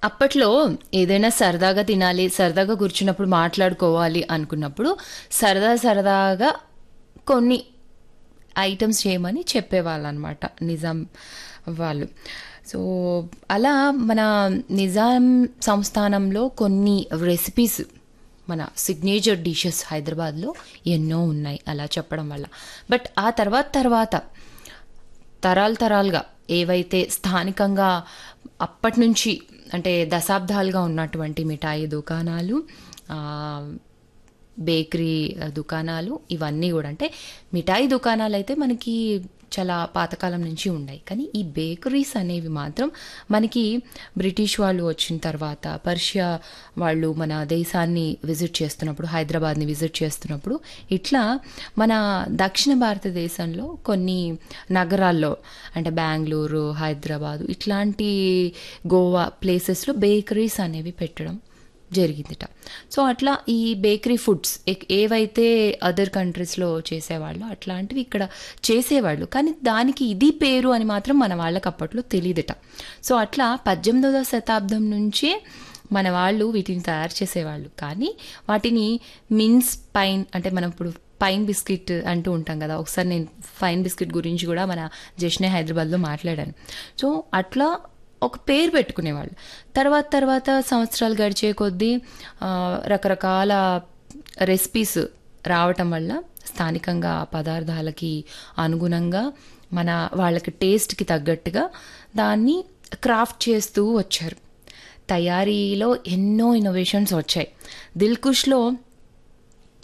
అప్పట్లో ఏదైనా సరదాగా తినాలి సరదాగా కూర్చున్నప్పుడు మాట్లాడుకోవాలి అనుకున్నప్పుడు సరదా సరదాగా కొన్ని ఐటమ్స్ చేయమని చెప్పేవాళ్ళు అనమాట నిజాం వాళ్ళు సో అలా మన నిజాం సంస్థానంలో కొన్ని రెసిపీస్ మన సిగ్నేచర్ డిషెస్ హైదరాబాద్లో ఎన్నో ఉన్నాయి అలా చెప్పడం వల్ల బట్ ఆ తర్వాత తర్వాత తరాలు తరాలుగా ఏవైతే స్థానికంగా అప్పటి నుంచి అంటే దశాబ్దాలుగా ఉన్నటువంటి మిఠాయి దుకాణాలు ఆ, బేకరీ దుకాణాలు ఇవన్నీ కూడా అంటే మిఠాయి దుకాణాలు అయితే మనకి చాలా పాతకాలం నుంచి ఉన్నాయి కానీ ఈ బేకరీస్ అనేవి మాత్రం మనకి బ్రిటిష్ వాళ్ళు వచ్చిన తర్వాత పర్షియా వాళ్ళు మన దేశాన్ని విజిట్ చేస్తున్నప్పుడు హైదరాబాద్ని విజిట్ చేస్తున్నప్పుడు ఇట్లా మన దక్షిణ భారతదేశంలో కొన్ని నగరాల్లో అంటే బెంగళూరు హైదరాబాదు ఇట్లాంటి గోవా ప్లేసెస్లో బేకరీస్ అనేవి పెట్టడం జరిగిందిట సో అట్లా ఈ బేకరీ ఫుడ్స్ ఏ- ఏవైతే అదర్ కంట్రీస్లో చేసేవాళ్ళు అట్లాంటివి ఇక్కడ చేసేవాళ్ళు కానీ దానికి ఇది పేరు అని మాత్రం మన వాళ్ళకి అప్పట్లో తెలియదుట సో అట్లా పద్దెనిమిదవ శతాబ్దం నుంచే మన వాళ్ళు వీటిని తయారు చేసేవాళ్ళు కానీ వాటిని మిన్స్ పైన్ అంటే మనం ఇప్పుడు పైన్ బిస్కెట్ అంటూ ఉంటాం కదా ఒకసారి నేను ఫైన్ బిస్కెట్ గురించి కూడా మన జష్నే హైదరాబాద్లో మాట్లాడాను సో అట్లా ఒక పేరు పెట్టుకునేవాళ్ళు తర్వాత తర్వాత సంవత్సరాలు గడిచే కొద్దీ ఆ, రకరకాల రెసిపీస్ రావటం వల్ల స్థానికంగా ఆ పదార్థాలకి అనుగుణంగా మన వాళ్ళకి టేస్ట్కి తగ్గట్టుగా దాన్ని క్రాఫ్ట్ చేస్తూ వచ్చారు తయారీలో ఎన్నో ఇన్నోవేషన్స్ వచ్చాయి దిల్కుష్లో